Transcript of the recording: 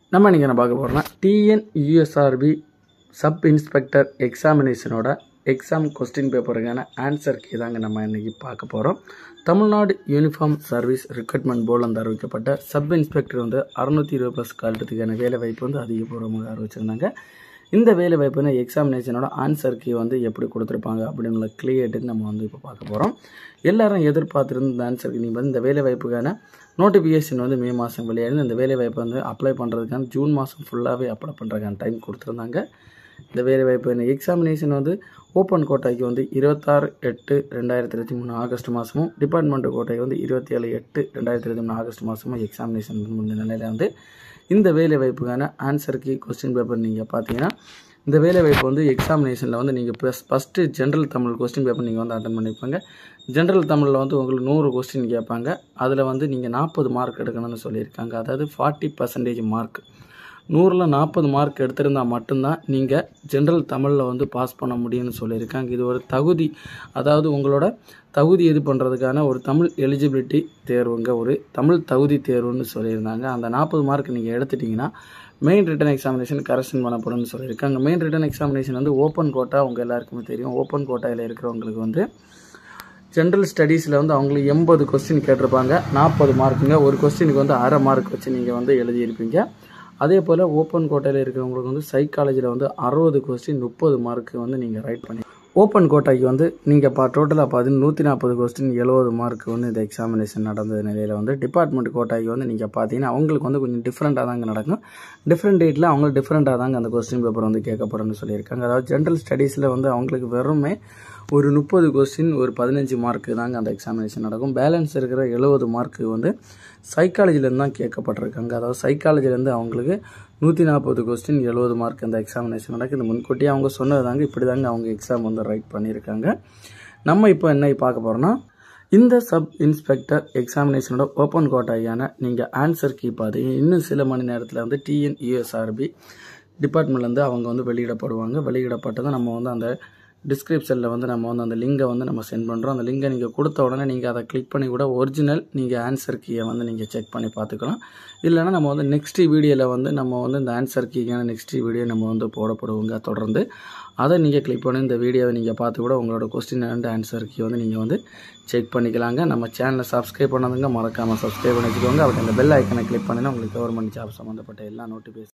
நம்ம இன்றைக்கி என்ன பார்க்க போகிறோம்னா டிஎன் யூஎஸ்ஆர்பி சப் இன்ஸ்பெக்டர் எக்ஸாமினேஷனோட எக்ஸாம் கொஸ்டின் பேப்பருக்கான ஆன்சர் கீ தாங்க நம்ம இன்றைக்கி பார்க்க போகிறோம் தமிழ்நாடு யூனிஃபார்ம் சர்வீஸ் ரெக்ரூட்மெண்ட் போர்டில் வந்து அறிவிக்கப்பட்ட சப் இன்ஸ்பெக்டர் வந்து அறுநூற்றி இருபது ப்ளஸ் காலத்துக்கான வேலை வாய்ப்பு வந்து அதிகபூர்வமாக அறிவிச்சிருந்தாங்க இந்த வேலை வாய்ப்புனா எக்ஸாமினேஷனோட ஆன்சர் கீ வந்து எப்படி கொடுத்துருப்பாங்க அப்படின்னு கிளியர்ட்டு நம்ம வந்து இப்போ பார்க்க போகிறோம் எல்லாரும் எதிர்பார்த்துருந்த இந்த ஆன்சர் கீ நீங்கள் வந்து இந்த வேலை வாய்ப்புக்கான நோட்டிஃபிகேஷன் வந்து மே மாதம் வெளியாகி இந்த வேலை வாய்ப்பு வந்து அப்ளை பண்ணுறதுக்கான ஜூன் மாதம் ஃபுல்லாகவே அப்ளை பண்ணுறதுக்கான டைம் கொடுத்துருந்தாங்க இந்த வேலை வாய்ப்பு எக்ஸாமினேஷன் வந்து ஓப்பன் கோட்டாய்க்கு வந்து இருபத்தாறு எட்டு ரெண்டாயிரத்தி இருபத்தி மூணு ஆகஸ்ட் மாதமும் டிபார்ட்மெண்ட் கோட்டாய்க்கு வந்து இருபத்தி ஏழு எட்டு ரெண்டாயிரத்தி இருபத்தி மூணு ஆகஸ்ட் மாதமும் எக்ஸாமினேஷன் முடிஞ்ச நிலையில் வந்து இந்த வேலை வாய்ப்புக்கான ஆன்சருக்கு கொஸ்டின் பேப்பர் நீங்கள் பார்த்தீங்கன்னா இந்த வேலை வாய்ப்பு வந்து எக்ஸாமினேஷனில் வந்து நீங்கள் plus first general Tamil question paper நீங்கள் வந்து அட்டன் பண்ணியிருப்பாங்க ஜென்ரல் தமிழில் வந்து உங்களுக்கு நூறு கொஸ்டின் கேட்பாங்க அதில் வந்து நீங்கள் நாற்பது மார்க் எடுக்கணும்னு சொல்லியிருக்காங்க அதாவது ஃபார்ட்டி பர்சன்டேஜ் மார்க் நூறில் நாற்பது மார்க் எடுத்திருந்தால் மட்டும்தான் நீங்கள் ஜென்ரல் தமிழில் வந்து பாஸ் பண்ண முடியும்னு சொல்லியிருக்காங்க இது ஒரு தகுதி அதாவது உங்களோட தகுதி இது பண்ணுறதுக்கான ஒரு தமிழ் எலிஜிபிலிட்டி தேர்வுங்க ஒரு தமிழ் தகுதி தேர்வுன்னு சொல்லியிருந்தாங்க அந்த நாற்பது மார்க் நீங்கள் எடுத்துட்டிங்கன்னா மெயின் ரிட்டன் எக்ஸாமினேஷன் கரெக்ஷன் பண்ணப்படும்னு சொல்லியிருக்காங்க மெயின் ரிட்டன் எக்ஸாமினேஷன் வந்து ஓப்பன் கோட்டா உங்கள் எல்லாருக்குமே தெரியும் ஓப்பன் கோட்டாயில் இருக்கிறவங்களுக்கு வந்து ஜென்ரல் ஸ்டடீஸில் வந்து அவங்களுக்கு எண்பது கொஸ்டின் கேட்டிருப்பாங்க நாற்பது மார்க்குங்க ஒரு கொஸ்டினுக்கு வந்து அரை மார்க் வச்சு நீங்கள் வந்து எழுதியிருப்பீங்க அதே போல் ஓப்பன் கோட்டையில் இருக்கிறவங்களுக்கு வந்து சைக்காலஜியில் வந்து அறுபது கொஸ்டின் முப்பது மார்க்கு வந்து நீங்கள் ரைட் பண்ணி ஓப்பன் கோட்டாய்க்கு வந்து நீங்கள் பா டோட்டலாக பார்த்தீங்கன்னா நூற்றி நாற்பது கொஸ்டின் எழுபது மார்க் வந்து இந்த எக்ஸாமினேஷன் நடந்த நிலையில் வந்து டிபார்ட்மெண்ட் கோட்டாய்க்கு வந்து நீங்கள் பார்த்தீங்கன்னா அவங்களுக்கு வந்து கொஞ்சம் டிஃப்ரெண்ட்டாக தாங்க நடக்கும் டிஃப்ரெண்ட் டேட்டில் அவங்களுக்கு டிஃப்ரெண்ட்டாக தாங்க அந்த கொஸ்டின் பேப்பர் வந்து கேட்கப்படும்னு சொல்லியிருக்காங்க அதாவது ஜென்ரல் ஸ்டடீஸில் வந்து அவங்களுக்கு வெறுமே ஒரு முப்பது கொஸ்டின் ஒரு பதினஞ்சு மார்க்கு தாங்க அந்த எக்ஸாமினேஷன் நடக்கும் பேலன்ஸ் இருக்கிற எழுபது மார்க்கு வந்து சைக்காலஜிலேருந்து தான் கேட்கப்பட்டிருக்காங்க அதாவது சைக்காலஜிலேருந்து அவங்களுக்கு நூற்றி நாற்பது கொஸ்டின் எழுபது மார்க் அந்த எக்ஸாமினேஷன் நடக்குது முன்கூட்டியே அவங்க சொன்னது தாங்க இப்படி தாங்க அவங்க எக்ஸாம் வந்து ரைட் பண்ணியிருக்காங்க நம்ம இப்போ என்ன பார்க்க போகிறோம்னா இந்த சப் இன்ஸ்பெக்டர் எக்ஸாமினேஷனோட ஓப்பன் கோட்டாயான நீங்கள் ஆன்சர் கீ பார்த்தீங்க இன்னும் சில மணி நேரத்தில் வந்து டிஎன் யூஎஸ்ஆர்பி டிபார்ட்மெண்ட்லேருந்து அவங்க வந்து வெளியிடப்படுவாங்க வெளியிடப்பட்டதை நம்ம வந்து அந்த டிஸ்கிரிப்ஷனில் வந்து நம்ம வந்து அந்த லிங்கை வந்து நம்ம சென்ட் பண்ணுறோம் அந்த லிங்கை நீங்கள் கொடுத்த உடனே நீங்கள் அதை கிளிக் பண்ணி கூட ஒரிஜினல் நீங்கள் ஆன்சர் கீயை வந்து நீங்கள் செக் பண்ணி பார்த்துக்கலாம் இல்லைனா நம்ம வந்து நெக்ஸ்ட் வீடியோவில் வந்து நம்ம வந்து இந்த ஆன்சர் கீக்கான நெக்ஸ்ட் வீடியோ நம்ம வந்து போடப்படுவோங்க தொடர்ந்து அதை நீங்கள் கிளிக் பண்ணி இந்த வீடியோவை நீங்கள் பார்த்து கூட உங்களோட கொஸ்டின் அண்ட் ஆன்சர் கீ வந்து நீங்கள் வந்து செக் பண்ணிக்கலாங்க நம்ம சேனலை சப்ஸ்கிரைப் பண்ணதுங்க மறக்காமல் சப்ஸ்கிரைப் பண்ணி வச்சுக்கோங்க அப்படி அந்த பெல் ஐக்கனை கிளிக் பண்ணினா உங்களுக்கு கவர்மெண்ட் ஜாப் சம்மந்தப்பட்ட எல்லா நோட்டிஃபிகேஷன்